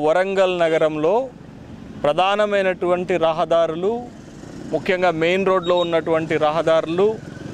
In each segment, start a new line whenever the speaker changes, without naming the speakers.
వరంగల్ నగరంలో ప్రధానమైనటువంటి రహదారులు ముఖ్యంగా మెయిన్ రోడ్లో ఉన్నటువంటి రహదారులు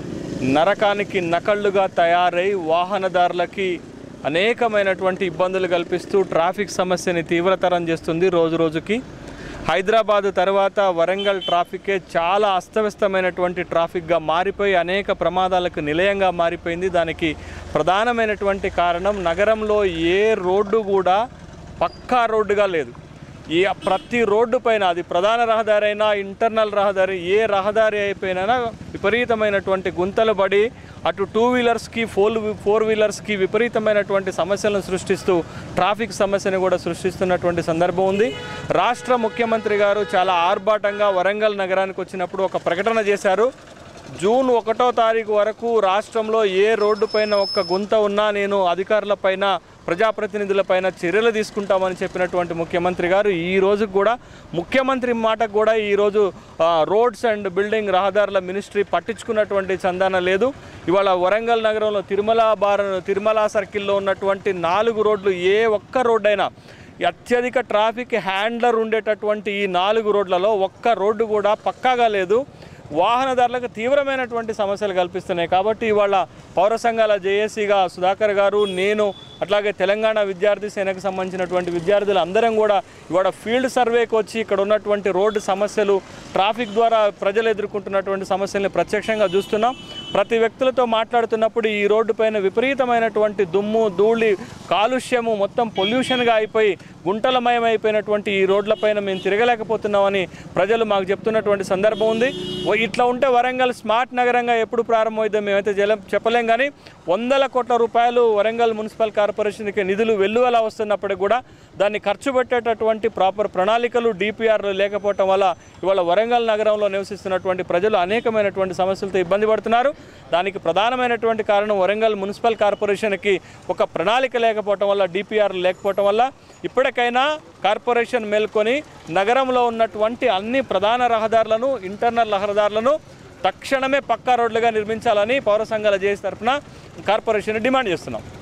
నరకానికి నకళ్ళుగా తయారై వాహనదారులకి అనేకమైనటువంటి ఇబ్బందులు కల్పిస్తూ ట్రాఫిక్ సమస్యని తీవ్రతరం చేస్తుంది రోజు రోజుకి హైదరాబాద్ తర్వాత వరంగల్ ట్రాఫికే చాలా అస్తవ్యస్తమైనటువంటి ట్రాఫిక్గా మారిపోయి అనేక ప్రమాదాలకు నిలయంగా మారిపోయింది దానికి ప్రధానమైనటువంటి కారణం నగరంలో ఏ రోడ్డు కూడా పక్కా రోడ్డుగా లేదు ఈ ప్రతి రోడ్డు పైన అది ప్రధాన రహదారి అయినా ఇంటర్నల్ రహదారి ఏ రహదారి అయిపోయినా విపరీతమైనటువంటి గుంతలు పడి అటు టూ వీలర్స్కి ఫోర్ ఫోర్ వీలర్స్కి విపరీతమైనటువంటి సమస్యలను సృష్టిస్తూ ట్రాఫిక్ సమస్యను కూడా సృష్టిస్తున్నటువంటి సందర్భం ఉంది రాష్ట్ర ముఖ్యమంత్రి గారు చాలా ఆర్భాటంగా వరంగల్ నగరానికి వచ్చినప్పుడు ఒక ప్రకటన చేశారు జూన్ ఒకటో తారీఖు వరకు రాష్ట్రంలో ఏ రోడ్డు పైన ఒక్క గుంత ఉన్నా నేను అధికారులపైన ప్రజాప్రతినిధులపైన చర్యలు తీసుకుంటామని చెప్పినటువంటి ముఖ్యమంత్రి గారు ఈ రోజు కూడా ముఖ్యమంత్రి మాటకు కూడా ఈరోజు రోడ్స్ అండ్ బిల్డింగ్ రహదారుల మినిస్ట్రీ పట్టించుకున్నటువంటి చందన లేదు ఇవాళ వరంగల్ నగరంలో తిరుమల బార్ తిరుమల సర్కిల్లో ఉన్నటువంటి నాలుగు రోడ్లు ఏ ఒక్క రోడ్డైనా ఈ అత్యధిక ట్రాఫిక్ హ్యాండ్లర్ ఉండేటటువంటి ఈ నాలుగు రోడ్లలో ఒక్క రోడ్డు కూడా పక్కాగా లేదు వాహనదారులకు తీవ్రమైనటువంటి సమస్యలు కల్పిస్తున్నాయి కాబట్టి ఇవాళ పౌర సంఘాల జేఏసీగా సుధాకర్ గారు నేను అట్లాగే తెలంగాణ విద్యార్థి సేనకు సంబంధించినటువంటి విద్యార్థులు అందరం కూడా ఇవాళ ఫీల్డ్ సర్వేకి వచ్చి ఇక్కడ ఉన్నటువంటి రోడ్డు సమస్యలు ట్రాఫిక్ ద్వారా ప్రజలు ఎదుర్కొంటున్నటువంటి సమస్యల్ని ప్రత్యక్షంగా చూస్తున్నాం ప్రతి వ్యక్తులతో మాట్లాడుతున్నప్పుడు ఈ రోడ్డు పైన విపరీతమైనటువంటి దుమ్ము ధూళి కాలుష్యము మొత్తం పొల్యూషన్గా అయిపోయి గుంటలమయం అయిపోయినటువంటి ఈ రోడ్లపైన మేము తిరగలేకపోతున్నామని ప్రజలు మాకు చెప్తున్నటువంటి సందర్భం ఉంది ఓ ఇట్లా ఉంటే వరంగల్ స్మార్ట్ నగరంగా ఎప్పుడు ప్రారంభమైందో మేమైతే జల చెప్పలేం కానీ వందల కోట్ల రూపాయలు వరంగల్ మున్సిపల్ కార్పొరేషన్కి నిధులు వెల్లువలా వస్తున్నప్పటికీ కూడా దాన్ని ఖర్చు పెట్టేటటువంటి ప్రాపర్ ప్రణాళికలు డిపిఆర్లు లేకపోవటం వల్ల ఇవాళ వరంగల్ నగరంలో నివసిస్తున్నటువంటి ప్రజలు అనేకమైనటువంటి సమస్యలతో ఇబ్బంది పడుతున్నారు దానికి ప్రధానమైనటువంటి కారణం వరంగల్ మున్సిపల్ కార్పొరేషన్కి ఒక ప్రణాళిక లేకపోవటం వల్ల డిపిఆర్లు లేకపోవటం వల్ల ఇప్పటికైనా కార్పొరేషన్ మేల్కొని నగరంలో ఉన్నటువంటి అన్ని ప్రధాన రహదారులను ఇంటర్నల్ రహదారులను తక్షణమే పక్కా రోడ్లుగా నిర్మించాలని పౌర సంఘాల జేఏసీ తరఫున కార్పొరేషన్ డిమాండ్ చేస్తున్నాం